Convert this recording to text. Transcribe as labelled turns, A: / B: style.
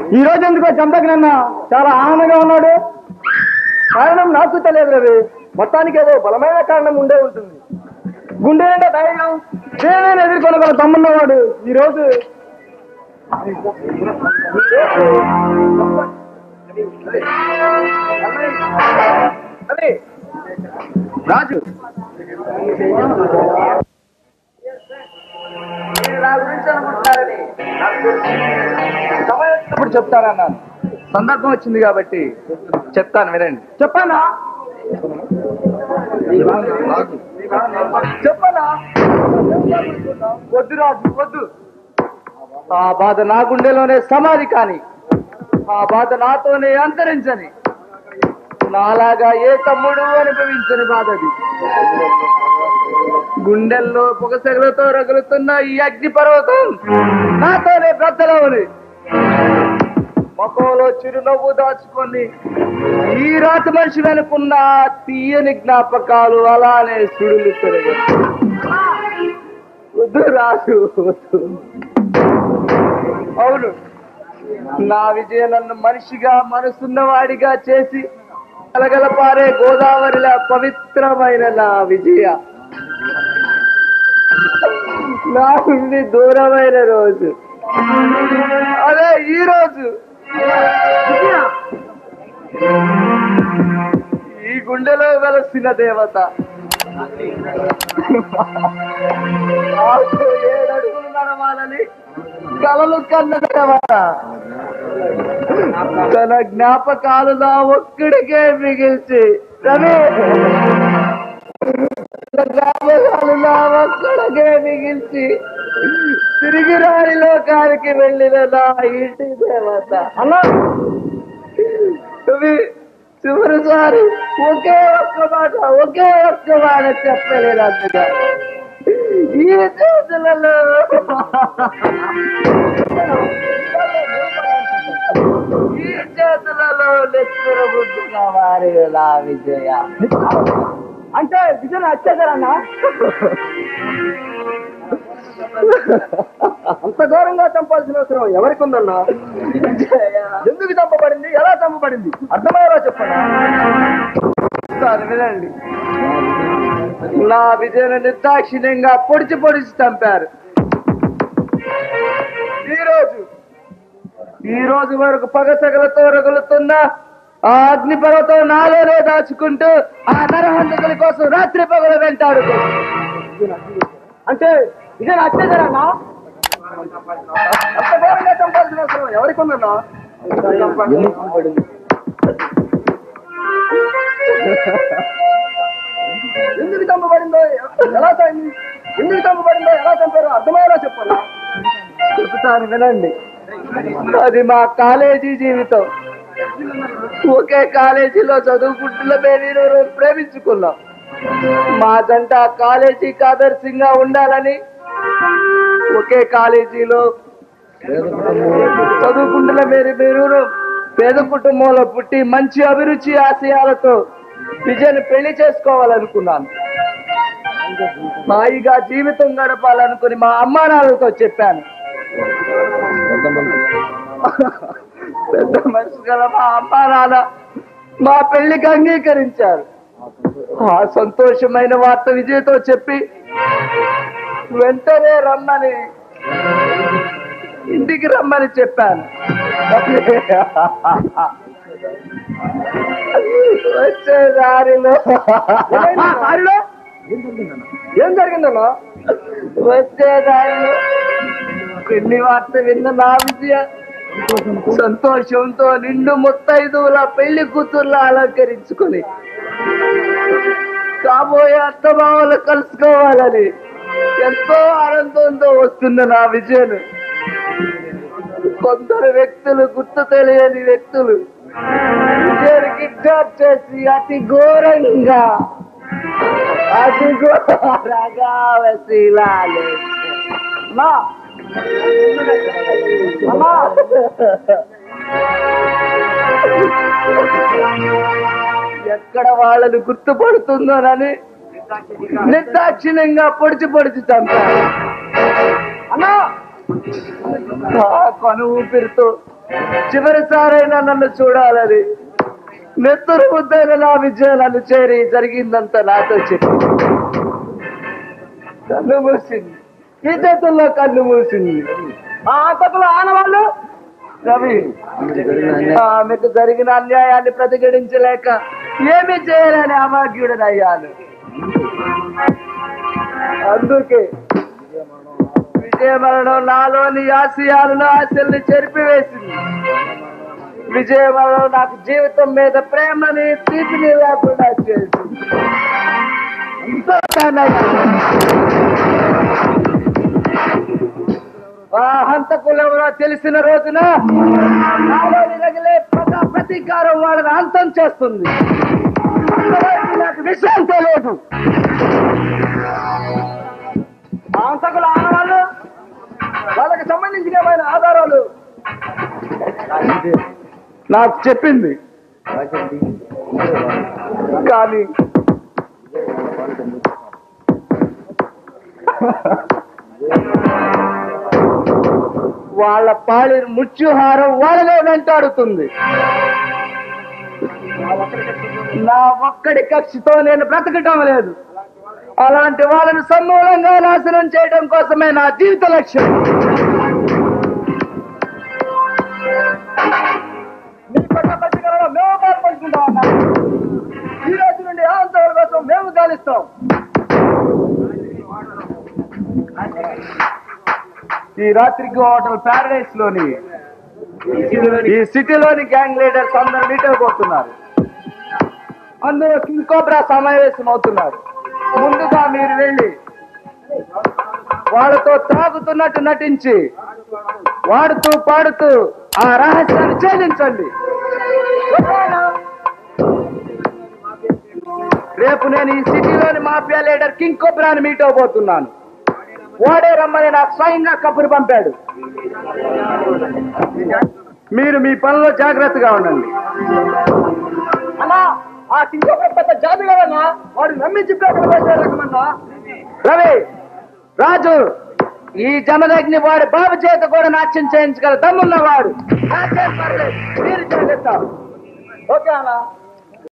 A: ఈ రోజు ఎందుకో చంపకనన్న చాలా ఆనందంగా ఉన్నాడు కారణం నాకు తెలియదు రవి మొత్తానికి ఏదో బలమైన కారణం ఉండే ఉంటుంది గుండె నిండా ధైర్యం దేవేని ఎదుర్కొనగల తమ్మున్నవాడు ఈ రోజు అదే రాజు మీరు నా గురించి అనుకుంటున్నారని నాకు తెలుసు. సమయం వచ్చినప్పుడు చెప్తానన్నాను సందర్భం వచ్చింది కాబట్టి చెప్తాను వినండి చెప్పానా చెప్పనా వద్దు రాజు వద్దు ఆ బాధ నా గుండెలోనే సమాధి కాని ఆ బాధ నాతోనే అంతరించని నాలాగా ఏ తమ్ముడు అనుభవించని బాధ అది గుండెల్లో పొగసెగలతో రగులుతున్న ఈ అగ్ని పర్వతం నాతోనే బ్రద్దలవుని ముఖంలో చిరునవ్వు దాచుకొని ఈ రాత మనిషి వెనుకున్న ఆ తీయని జ్ఞాపకాలు అలానే సుడులు తిరగ వద్దు రాజు వద్దు అవును నా విజయ నన్ను మనిషిగా మనసున్నవాడిగా చేసి కలగల పారే గోదావరిలా పవిత్రమైన నా విజయ నా నుండి దూరమైన రోజు అదే ఈ రోజు ఈ గుండెలో వెలసిన దేవత నాకు ఏడడుగులు నడవాలని కలలు కన్న దేవత తన జ్ఞాపకాలు నా ఒక్కడికే మిగిల్చి రవి తన జ్ఞాపకాలు నా ఒక్కడికే మిగిల్చి తిరిగి రాని లోకానికి వెళ్ళిన నా ఇంటి దేవత అలా రవి చివరిసారి ఒకే ఒక్క మాట ఒకే ఒక్క మాట చెప్పలేదు అందుగా ఈ చేతులలో ఈ చేతులలో నెత్తుర బుద్ధిగా వారి నా విజయ అంటే విజయ వచ్చేసారన్నా అంత ఘోరంగా చంపాల్సిన అవసరం ఎవరికి ఉందన్నా ఎందుకు చంపబడింది ఎలా చంపబడింది అర్థమయ్యేలా చెప్పనా సరే వినండి నా విజయను నిర్దాక్షిణ్యంగా పొడిచి పొడిచి చంపారు ఈ రోజు ఈ రోజు వరకు పగసగలతో రగులుతున్న ఆ అగ్ని పర్వతం నాలోనే దాచుకుంటూ ఆ నరహంతకుల కోసం రాత్రి పగలు వెంటాడు అంటే ఇదే అత్యధరన్నా అంత ఘోరంగా చంపాల్సిన అవసరం ఎవరికి ఉందన్నా ఎందుకు చంపబడిందో ఎలా చంపి ఎందుకు చంపబడిందో ఎలా చంపారో అర్థమయ్యేలా చెప్పాలా చెప్తాను వినండి అది మా కాలేజీ జీవితం ఒకే కాలేజీలో చదువుకుంటున్న మేము ప్రేమించుకున్నాం మా జంట కాలేజీకి ఆదర్శంగా ఉండాలని ఒకే కాలేజీలో చదువుకుంటున్న మీరు మీరు పేద కుటుంబంలో పుట్టి మంచి అభిరుచి ఆశయాలతో విజయను పెళ్లి చేసుకోవాలనుకున్నాను హాయిగా జీవితం గడపాలనుకుని మా అమ్మా నాన్నలతో చెప్పాను పెద్ద మనసు గల మా అమ్మా నాన్న మా పెళ్లికి అంగీకరించారు ఆ సంతోషమైన వార్త విజయ్తో చెప్పి వెంటనే రమ్మని ఇంటికి రమ్మని చెప్పాను వచ్చే దారిలో దారిలో ఏం జరిగిందన్నా వచ్చే దారిలో పెళ్లి వార్త విన్న నా విజయ సంతోషంతో నిండు ముత్తైదువుల పెళ్లి కూతుర్లా అలంకరించుకొని కాబోయే అత్తమామలు కలుసుకోవాలని ఎంతో ఆనందంతో వస్తున్న నా విజయను కొందరు వ్యక్తులు గుర్తు తెలియని వ్యక్తులు విజయను కిడ్నాప్ చేసి అతి ఘోరంగా అతి ఘోరంగా వసీలాలు అమ్మా అమ్మా ఎక్కడ వాళ్ళని గుర్తుపడుతుందోనని నిర్దాక్షిణ్యంగా పొడిచి పొడిచి చంపారు అన్నా ఆ కను ఊపిరితో చివరిసారైనా నన్ను చూడాలని నెత్తురు ముద్దైన నా విజయాలను చేరి జరిగిందంతా నాతో చెప్పి కన్ను మూసింది ఈ చేతుల్లో కన్ను మూసింది ఆ ఆటకులు ఆనవాళ్ళు రవి ఆమెకు జరిగిన అన్యాయాన్ని ప్రతిఘటించలేక ఏమి చేయలేని అమాగ్యుడనయ్యాను అందుకే విజయ మరణం నాలోని ఆశయాలను ఆశల్ని చెరిపివేసింది విజయ మరణం నాకు జీవితం మీద ప్రేమని తీపిని లేకుండా చేసింది ఆ హంతకులెవరో తెలిసిన రోజున నాలోని రగిలే ప్రజా ప్రతీకారం వాళ్ళని అంతం చేస్తుంది అంతవరకు నాకు విషయం తెలియదు ఆ హంతకుల ఆనవాళ్ళు వాళ్ళకి సంబంధించిన ఏమైనా ఆధారాలు నాకు చెప్పింది కానీ వాళ్ళ పాలి మృత్యుహారం వాళ్ళనే వెంటాడుతుంది నా ఒక్కడి కక్షితో నేను బ్రతకటం లేదు అలాంటి వాళ్ళని సమూలంగా నాశనం చేయడం కోసమే నా జీవిత లక్ష్యం మీ పట్ల పత్రికలలో మేము పాల్పంచుకుంటాం అన్నా ఈ రోజు నుండి ఆందోళన కోసం మేము గాలిస్తాం ఈ రాత్రికి హోటల్ ప్యారడైస్ లోని ఈ సిటీలోని గ్యాంగ్ లీడర్స్ అందరు మీట్ అయిపోతున్నారు అందులో కింగ్ కోబ్రా సమావేశం అవుతున్నారు ముందుగా మీరు వెళ్ళి వాళ్ళతో తాగుతున్నట్టు నటించి వాడుతూ పాడుతూ ఆ రహస్యాన్ని ఛేదించండి ఓకేనా? రేపు నేను ఈ సిటీలోని మాఫియా లీడర్ కింగ్ కోబ్రాని మీట్ అవబోతున్నాను వాడే రమ్మని నాకు స్వయంగా కబురు పంపాడు మీరు మీ పనిలో జాగ్రత్తగా ఉండండి అన్నా ఆ కింగ్ కోబ్రా పెద్ద జాబిలవన్నా వాడు నమ్మించి రకమన్నా రవి రాజు ఈ జమదగ్ని వాడి బాబు చేత కూడా నాట్యం చేయించగల దమ్మున్నవాడు నాకేం పర్లేదు మీరు చేస్తారు ఓకే అన్నా